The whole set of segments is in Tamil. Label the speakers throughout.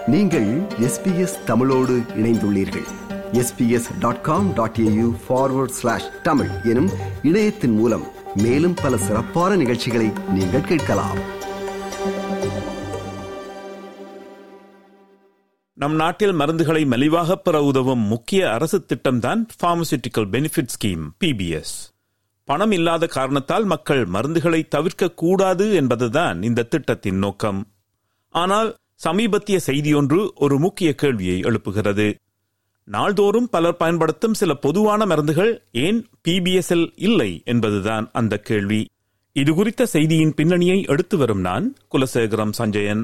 Speaker 1: நீங்கள் எஸ்பிஎஸ் தமிழோடு இணைந்துள்ளீர்கள் SBS dot com dot AU forward slash Tamil எனும் இணையத்தின் மூலம் மேலும் பல சிறப்பான நிகழ்ச்சிகளை நீங்கள் கேட்கலாம்
Speaker 2: நம் நாட்டில் மருந்துகளை மலிவாக பெற உதவும் முக்கிய அரசு திட்டம்தான் பார்மசூட்டிக்கல் பெனிஃபிட் ஸ்கீம் பிபிஎஸ் பணம் இல்லாத காரணத்தால் மக்கள் மருந்துகளை தவிர்க்க கூடாது என்பதுதான் இந்த திட்டத்தின் நோக்கம் ஆனால் சமீபத்திய செய்தியொன்று ஒரு முக்கிய கேள்வியை எழுப்புகிறது நாள்தோறும் பலர் பயன்படுத்தும் சில பொதுவான மருந்துகள் ஏன் பிபிஎஸ்எல் இல்லை என்பதுதான் அந்த கேள்வி இது குறித்த செய்தியின் பின்னணியை எடுத்து வரும் நான் குலசேகரம் சஞ்சயன்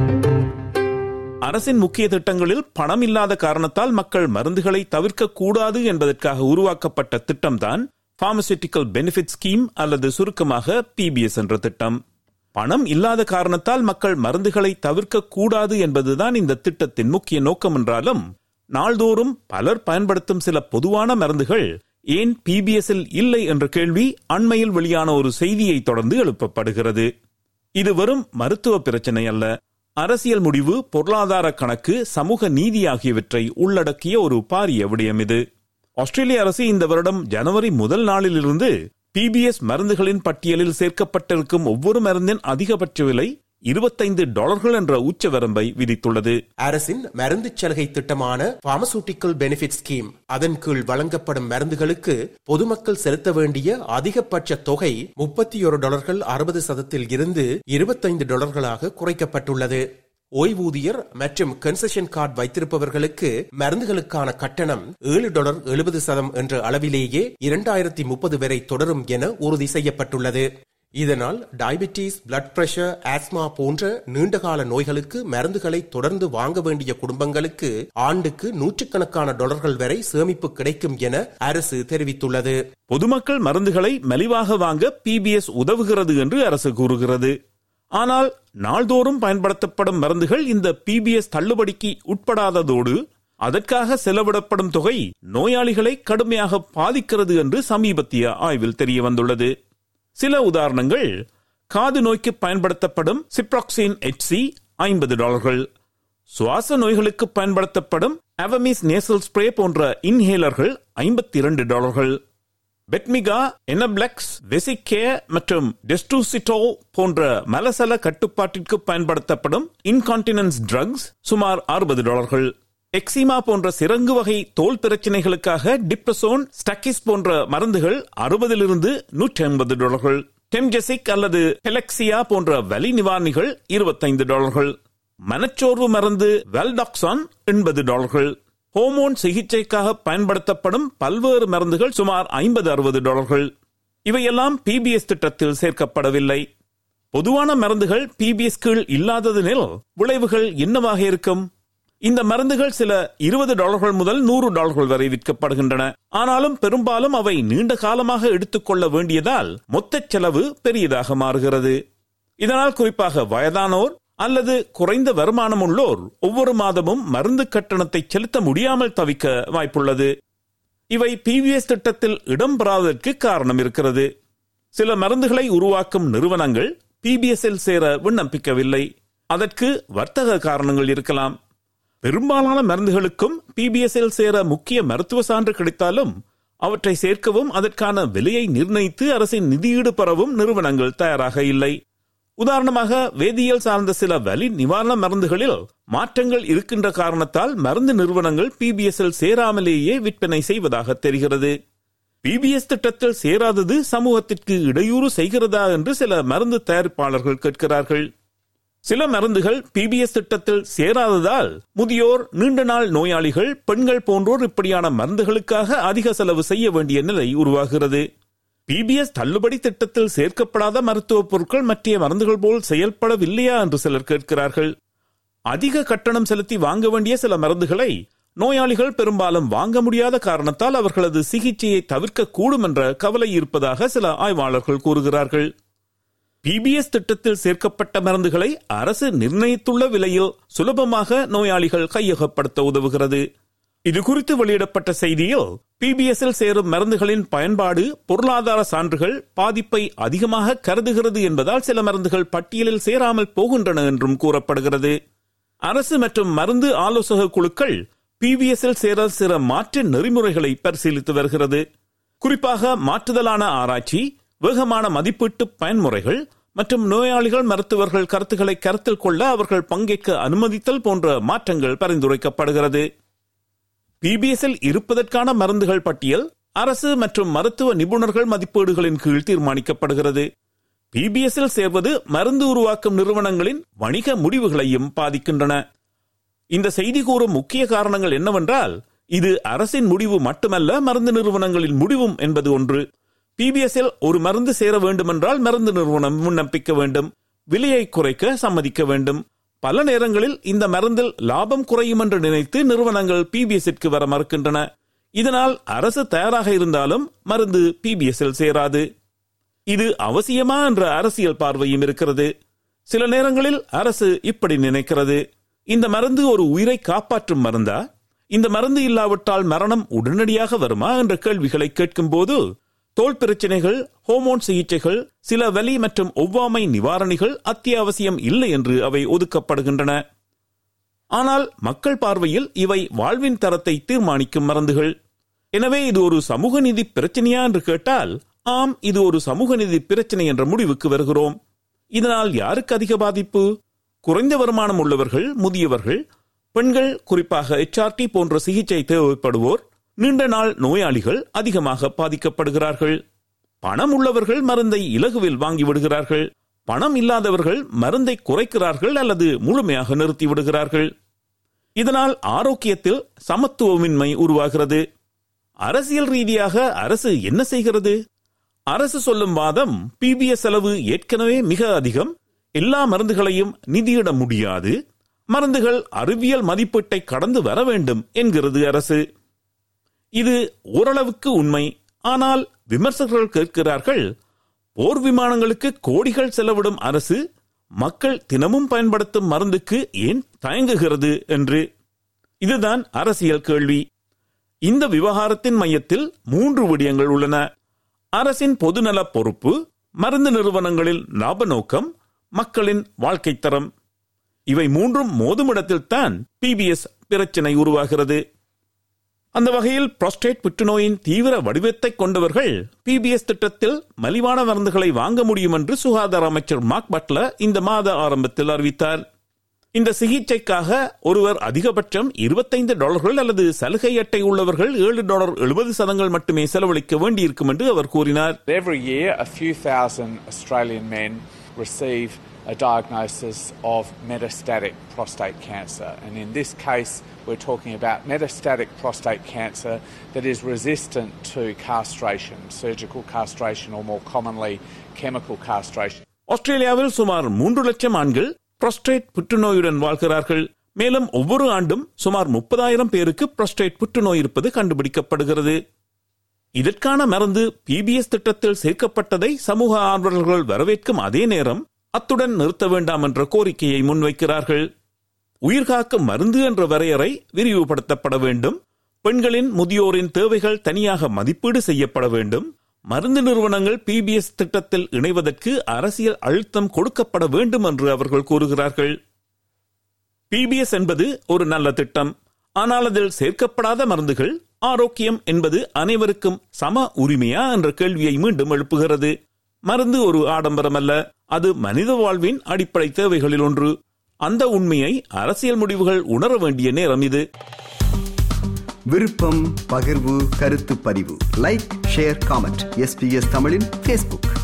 Speaker 2: அரசின் முக்கிய திட்டங்களில் பணம் இல்லாத காரணத்தால் மக்கள் மருந்துகளை தவிர்க்க கூடாது என்பதற்காக உருவாக்கப்பட்ட திட்டம்தான் பார்மசூட்டிக்கல் பெனிஃபிட் ஸ்கீம் அல்லது சுருக்கமாக பிபிஎஸ் என்ற திட்டம் பணம் இல்லாத காரணத்தால் மக்கள் மருந்துகளை தவிர்க்க கூடாது என்பதுதான் இந்த திட்டத்தின் முக்கிய நோக்கம் என்றாலும் நாள்தோறும் பலர் பயன்படுத்தும் சில பொதுவான மருந்துகள் ஏன் பிபிஎஸ்இல் இல்லை என்ற கேள்வி அண்மையில் வெளியான ஒரு செய்தியை தொடர்ந்து எழுப்பப்படுகிறது இது வெறும் மருத்துவ பிரச்சனை அல்ல அரசியல் முடிவு பொருளாதார கணக்கு சமூக நீதி ஆகியவற்றை உள்ளடக்கிய ஒரு பாரிய விடயம் இது ஆஸ்திரேலிய அரசு இந்த வருடம் ஜனவரி முதல் நாளிலிருந்து பிபிஎஸ் மருந்துகளின் பட்டியலில் சேர்க்கப்பட்டிருக்கும் ஒவ்வொரு மருந்தின் அதிகபட்ச விலை இருபத்தைந்து டாலர்கள் என்ற உச்ச வரம்பை விதித்துள்ளது
Speaker 3: அரசின் மருந்து சலுகை திட்டமான பார்மசூட்டிக்கல் பெனிஃபிட் ஸ்கீம் அதன் கீழ் வழங்கப்படும் மருந்துகளுக்கு பொதுமக்கள் செலுத்த வேண்டிய அதிகபட்ச தொகை முப்பத்தி ஒரு டாலர்கள் அறுபது சதத்தில் இருந்து இருபத்தைந்து டாலர்களாக குறைக்கப்பட்டுள்ளது ஓய்வூதியர் மற்றும் கன்செஷன் கார்டு வைத்திருப்பவர்களுக்கு மருந்துகளுக்கான கட்டணம் ஏழு டாலர் எழுபது சதம் என்ற அளவிலேயே இரண்டாயிரத்தி முப்பது வரை தொடரும் என உறுதி செய்யப்பட்டுள்ளது இதனால் டயபிட்டிஸ் பிளட் பிரஷர் ஆஸ்மா போன்ற நீண்டகால நோய்களுக்கு மருந்துகளை தொடர்ந்து வாங்க வேண்டிய குடும்பங்களுக்கு ஆண்டுக்கு நூற்றுக்கணக்கான டாலர்கள் வரை சேமிப்பு கிடைக்கும் என அரசு தெரிவித்துள்ளது
Speaker 2: பொதுமக்கள் மருந்துகளை மலிவாக வாங்க பிபிஎஸ் உதவுகிறது என்று அரசு கூறுகிறது ஆனால் நாள்தோறும் பயன்படுத்தப்படும் மருந்துகள் இந்த பிபிஎஸ் தள்ளுபடிக்கு உட்படாததோடு அதற்காக செலவிடப்படும் தொகை நோயாளிகளை கடுமையாக பாதிக்கிறது என்று சமீபத்திய ஆய்வில் தெரிய வந்துள்ளது சில உதாரணங்கள் காது நோய்க்கு பயன்படுத்தப்படும் சிப்ராக்சின் எச்சி ஐம்பது டாலர்கள் சுவாச நோய்களுக்கு பயன்படுத்தப்படும் அவமிஸ் நேசல் ஸ்ப்ரே போன்ற இன்ஹேலர்கள் ஐம்பத்தி இரண்டு டாலர்கள் பெட்மிகா எனப்ளெக்ஸ் வெசிகே மற்றும் டெஸ்டூசிட்டோ போன்ற மலசல கட்டுப்பாட்டிற்கு பயன்படுத்தப்படும் இன்கான்டினன்ஸ் ட்ரக்ஸ் சுமார் அறுபது டாலர்கள் எக்ஸிமா போன்ற சிறங்கு வகை தோல் பிரச்சனைகளுக்காக டிப்ரசோன் ஸ்டக்கிஸ் போன்ற மருந்துகள் அறுபதிலிருந்து நூற்றி ஐம்பது டாலர்கள் டெம்ஜெசிக் அல்லது பெலக்சியா போன்ற வலி நிவாரணிகள் இருபத்தைந்து டாலர்கள் மனச்சோர்வு மருந்து வெல்டாக்சான் எண்பது டாலர்கள் ஹோமோன் சிகிச்சைக்காக பயன்படுத்தப்படும் பல்வேறு மருந்துகள் சுமார் ஐம்பது அறுபது டாலர்கள் இவையெல்லாம் பிபிஎஸ் திட்டத்தில் சேர்க்கப்படவில்லை பொதுவான மருந்துகள் பிபிஎஸ் கீழ் இல்லாததனில் விளைவுகள் என்னவாக இருக்கும் இந்த மருந்துகள் சில இருபது டாலர்கள் முதல் நூறு டாலர்கள் வரை விற்கப்படுகின்றன ஆனாலும் பெரும்பாலும் அவை நீண்ட காலமாக எடுத்துக்கொள்ள வேண்டியதால் மொத்த செலவு பெரியதாக மாறுகிறது இதனால் குறிப்பாக வயதானோர் அல்லது குறைந்த வருமானம் உள்ளோர் ஒவ்வொரு மாதமும் மருந்து கட்டணத்தை செலுத்த முடியாமல் தவிக்க வாய்ப்புள்ளது இவை பிவிஎஸ் திட்டத்தில் இடம்பெறாததற்கு காரணம் இருக்கிறது சில மருந்துகளை உருவாக்கும் நிறுவனங்கள் பிபிஎஸ்எல் சேர விண்ணப்பிக்கவில்லை அதற்கு வர்த்தக காரணங்கள் இருக்கலாம் பெரும்பாலான மருந்துகளுக்கும் பிபிஎஸ்எல் சேர முக்கிய மருத்துவ சான்று கிடைத்தாலும் அவற்றை சேர்க்கவும் அதற்கான விலையை நிர்ணயித்து அரசின் நிதியீடு பெறவும் நிறுவனங்கள் தயாராக இல்லை உதாரணமாக வேதியியல் சார்ந்த சில வலி நிவாரண மருந்துகளில் மாற்றங்கள் இருக்கின்ற காரணத்தால் மருந்து நிறுவனங்கள் பிபிஎஸ்எல் சேராமலேயே விற்பனை செய்வதாக தெரிகிறது பிபிஎஸ் திட்டத்தில் சேராதது சமூகத்திற்கு இடையூறு செய்கிறதா என்று சில மருந்து தயாரிப்பாளர்கள் கேட்கிறார்கள் சில மருந்துகள் பிபிஎஸ் திட்டத்தில் சேராததால் முதியோர் நீண்ட நாள் நோயாளிகள் பெண்கள் போன்றோர் இப்படியான மருந்துகளுக்காக அதிக செலவு செய்ய வேண்டிய நிலை உருவாகிறது பிபிஎஸ் தள்ளுபடி திட்டத்தில் சேர்க்கப்படாத மருத்துவ பொருட்கள் மற்ற மருந்துகள் போல் செயல்படவில்லையா என்று சிலர் கேட்கிறார்கள் அதிக கட்டணம் செலுத்தி வாங்க வேண்டிய சில மருந்துகளை நோயாளிகள் பெரும்பாலும் வாங்க முடியாத காரணத்தால் அவர்களது சிகிச்சையை தவிர்க்க கூடும் என்ற கவலை இருப்பதாக சில ஆய்வாளர்கள் கூறுகிறார்கள் பிபிஎஸ் திட்டத்தில் சேர்க்கப்பட்ட மருந்துகளை அரசு நிர்ணயித்துள்ள விலையில் சுலபமாக நோயாளிகள் கையகப்படுத்த உதவுகிறது இது குறித்து வெளியிடப்பட்ட செய்தியில் பிபிஎஸ்ஸில் சேரும் மருந்துகளின் பயன்பாடு பொருளாதார சான்றுகள் பாதிப்பை அதிகமாக கருதுகிறது என்பதால் சில மருந்துகள் பட்டியலில் சேராமல் போகின்றன என்றும் கூறப்படுகிறது அரசு மற்றும் மருந்து ஆலோசக குழுக்கள் பிபிஎஸ்எல் சேர சில மாற்று நெறிமுறைகளை பரிசீலித்து வருகிறது குறிப்பாக மாற்றுதலான ஆராய்ச்சி வேகமான மதிப்பீட்டு பயன்முறைகள் மற்றும் நோயாளிகள் மருத்துவர்கள் கருத்துக்களை கருத்தில் கொள்ள அவர்கள் பங்கேற்க அனுமதித்தல் போன்ற மாற்றங்கள் பரிந்துரைக்கப்படுகிறது பிபிஎஸ்எல் இருப்பதற்கான மருந்துகள் பட்டியல் அரசு மற்றும் மருத்துவ நிபுணர்கள் மதிப்பீடுகளின் கீழ் தீர்மானிக்கப்படுகிறது பிபிஎஸ்எல் சேர்வது மருந்து உருவாக்கும் நிறுவனங்களின் வணிக முடிவுகளையும் பாதிக்கின்றன இந்த செய்தி கூறும் முக்கிய காரணங்கள் என்னவென்றால் இது அரசின் முடிவு மட்டுமல்ல மருந்து நிறுவனங்களின் முடிவும் என்பது ஒன்று பிபிஎஸ்எல் ஒரு மருந்து சேர வேண்டுமென்றால் மருந்து நிறுவனம் விண்ணப்பிக்க வேண்டும் விலையை குறைக்க சம்மதிக்க வேண்டும் பல நேரங்களில் இந்த மருந்தில் லாபம் குறையும் என்று நினைத்து நிறுவனங்கள் பிபிஎஸ்க்கு வர மறுக்கின்றன இதனால் அரசு தயாராக இருந்தாலும் மருந்து பிபிஎஸ்எல் சேராது இது அவசியமா என்ற அரசியல் பார்வையும் இருக்கிறது சில நேரங்களில் அரசு இப்படி நினைக்கிறது இந்த மருந்து ஒரு உயிரை காப்பாற்றும் மருந்தா இந்த மருந்து இல்லாவிட்டால் மரணம் உடனடியாக வருமா என்ற கேள்விகளை கேட்கும் போது தோல் பிரச்சனைகள் ஹோமோன் சிகிச்சைகள் சில வலி மற்றும் ஒவ்வாமை நிவாரணிகள் அத்தியாவசியம் இல்லை என்று அவை ஒதுக்கப்படுகின்றன ஆனால் மக்கள் பார்வையில் இவை வாழ்வின் தரத்தை தீர்மானிக்கும் மருந்துகள் எனவே இது ஒரு சமூக நீதி பிரச்சனையா என்று கேட்டால் ஆம் இது ஒரு சமூக நீதி பிரச்சனை என்ற முடிவுக்கு வருகிறோம் இதனால் யாருக்கு அதிக பாதிப்பு குறைந்த வருமானம் உள்ளவர்கள் முதியவர்கள் பெண்கள் குறிப்பாக எச்ஆர்டி போன்ற சிகிச்சை தேவைப்படுவோர் நீண்ட நாள் நோயாளிகள் அதிகமாக பாதிக்கப்படுகிறார்கள் பணம் உள்ளவர்கள் மருந்தை இலகுவில் வாங்கி விடுகிறார்கள் பணம் இல்லாதவர்கள் மருந்தை குறைக்கிறார்கள் அல்லது முழுமையாக நிறுத்தி விடுகிறார்கள் இதனால் ஆரோக்கியத்தில் சமத்துவமின்மை உருவாகிறது அரசியல் ரீதியாக அரசு என்ன செய்கிறது அரசு சொல்லும் வாதம் பிபிஎஸ் செலவு ஏற்கனவே மிக அதிகம் எல்லா மருந்துகளையும் நிதியிட முடியாது மருந்துகள் அறிவியல் மதிப்பீட்டை கடந்து வர வேண்டும் என்கிறது அரசு இது ஓரளவுக்கு உண்மை ஆனால் விமர்சகர்கள் கேட்கிறார்கள் போர் விமானங்களுக்கு கோடிகள் செலவிடும் அரசு மக்கள் தினமும் பயன்படுத்தும் மருந்துக்கு ஏன் தயங்குகிறது என்று இதுதான் அரசியல் கேள்வி இந்த விவகாரத்தின் மையத்தில் மூன்று விடயங்கள் உள்ளன அரசின் பொதுநல பொறுப்பு மருந்து நிறுவனங்களில் லாப நோக்கம் மக்களின் வாழ்க்கை தரம் இவை மூன்றும் மோதுமிடத்தில் தான் பிபிஎஸ் பிரச்சனை உருவாகிறது அந்த வகையில் புரோஸ்டேட் புற்றுநோயின் தீவிர வடிவத்தை கொண்டவர்கள் பிபிஎஸ் திட்டத்தில் மலிவான மருந்துகளை வாங்க முடியும் என்று சுகாதார அமைச்சர் மார்க் பட்லர் இந்த மாத ஆரம்பத்தில் அறிவித்தார் இந்த சிகிச்சைக்காக ஒருவர் அதிகபட்சம் இருபத்தைந்து டாலர்கள் அல்லது சலுகை அட்டை உள்ளவர்கள் ஏழு டாலர் எழுபது சதங்கள் மட்டுமே செலவழிக்க வேண்டியிருக்கும் என்று அவர் கூறினார்
Speaker 4: Every year, a few thousand Australian men receive a diagnosis of metastatic prostate cancer. And in this case, we're talking about metastatic prostate cancer that is resistant to castration, surgical castration, or more commonly, chemical castration.
Speaker 2: ஆஸ்திரேலியாவில் சுமார் மூன்று லட்சம் ஆண்கள் புரோஸ்டேட் புற்றுநோயுடன் வாழ்கிறார்கள் மேலும் ஒவ்வொரு ஆண்டும் சுமார் முப்பதாயிரம் பேருக்கு புரோஸ்டேட் புற்றுநோய் இருப்பது கண்டுபிடிக்கப்படுகிறது இதற்கான மருந்து பிபிஎஸ் திட்டத்தில் சேர்க்கப்பட்டதை சமூக ஆர்வலர்கள் வரவேற்கும் அதே நேரம் அத்துடன் நிறுத்த வேண்டாம் என்ற கோரிக்கையை முன்வைக்கிறார்கள் உயிர்காக்கும் மருந்து என்ற வரையறை விரிவுபடுத்தப்பட வேண்டும் பெண்களின் முதியோரின் தேவைகள் தனியாக மதிப்பீடு செய்யப்பட வேண்டும் மருந்து நிறுவனங்கள் பிபிஎஸ் திட்டத்தில் இணைவதற்கு அரசியல் அழுத்தம் கொடுக்கப்பட வேண்டும் என்று அவர்கள் கூறுகிறார்கள் பிபிஎஸ் என்பது ஒரு நல்ல திட்டம் ஆனால் அதில் சேர்க்கப்படாத மருந்துகள் ஆரோக்கியம் என்பது அனைவருக்கும் சம உரிமையா என்ற கேள்வியை மீண்டும் எழுப்புகிறது மருந்து ஒரு ஆடம்பரம் அல்ல அது மனித வாழ்வின் அடிப்படை தேவைகளில் ஒன்று அந்த உண்மையை அரசியல் முடிவுகள் உணர வேண்டிய நேரம் இது
Speaker 1: விருப்பம் பகிர்வு கருத்து பதிவு லைக் ஷேர் காமெண்ட் எஸ்பிஎஸ் தமிழின் ஃபேஸ்புக்